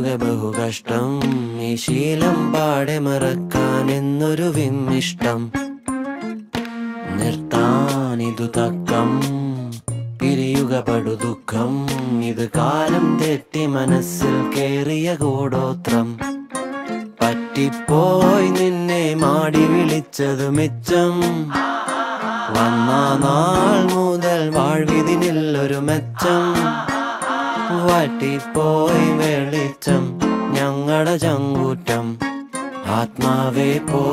പിരിയുക ബഹുകഷ്ടം ഈ ശീലം പാടെ മറക്കാൻ എന്നൊരു വിമ്മിഷ്ടം നിർത്താനിതു തക്കം പിരിയുക പടു ദുഃഖം ഇത് കാലം തെറ്റി മനസ്സിൽ കേറിയ കൂടോത്രം പറ്റിപ്പോയി നിന്നെ മാടി വിളിച്ചത് മിച്ചം വന്ന നാൾ മുതൽ വാഴ്വിതിനില്ലൊരു മെച്ചം വറ്റിപ്പോയി വെളിച്ചം ഞങ്ങളുടെ ചങ്കൂറ്റം ആത്മാവേ പോ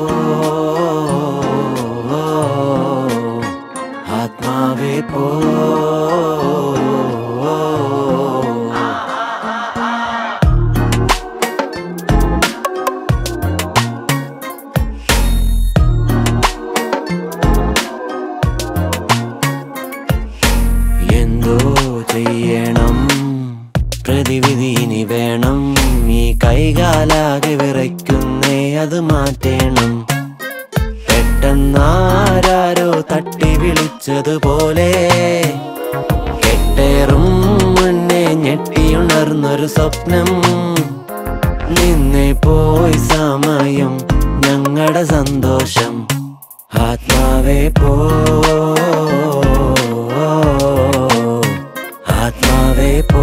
ആത്മാവേ പോ എന്തോ ചെയ്യണം പ്രതിവിധി ഇനി വേണം ഈ കൈകാലാകെ വിറയ്ക്കുന്നേ അത് മാറ്റേണം പെട്ടെന്നാരോ തട്ടി വിളിച്ചതുപോലെ കെട്ടേറും മുന്നേ ഞെട്ടിയുണർന്നൊരു സ്വപ്നം നിന്നെ പോയി സമയം ഞങ്ങളുടെ സന്തോഷം ആത്മാവേ പോ ആത്മാവേ പോ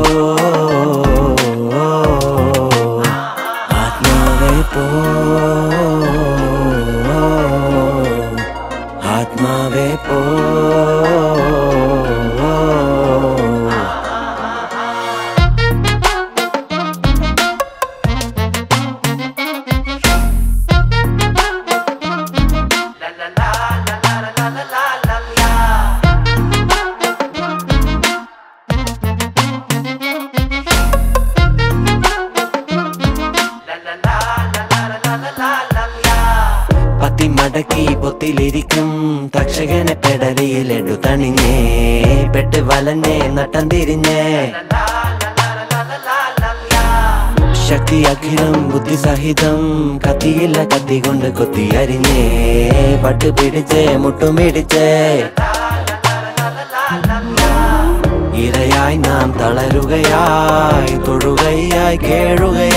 ആത്മാവേ പോ ആത്മാവേ പോ പത്തി മടക്കി പൊത്തിലിരിക്കും തക്ഷകനെ പെടലിയിലെടു തണിഞ്ഞേ പെട്ട് വലഞ്ഞേ നട്ടം തിരിഞ്ഞേ ശക്തി അഖിലം ബുദ്ധി സഹിതം കത്തിയില്ല കത്തി കൊണ്ട് കൊത്തി അരിഞ്ഞേ പട്ട് പിടിച്ചേ മുട്ടും പിടിച്ചേ ഇരയായി നാം തളരുകയായി തൊഴുകയായി കേഴുകയായി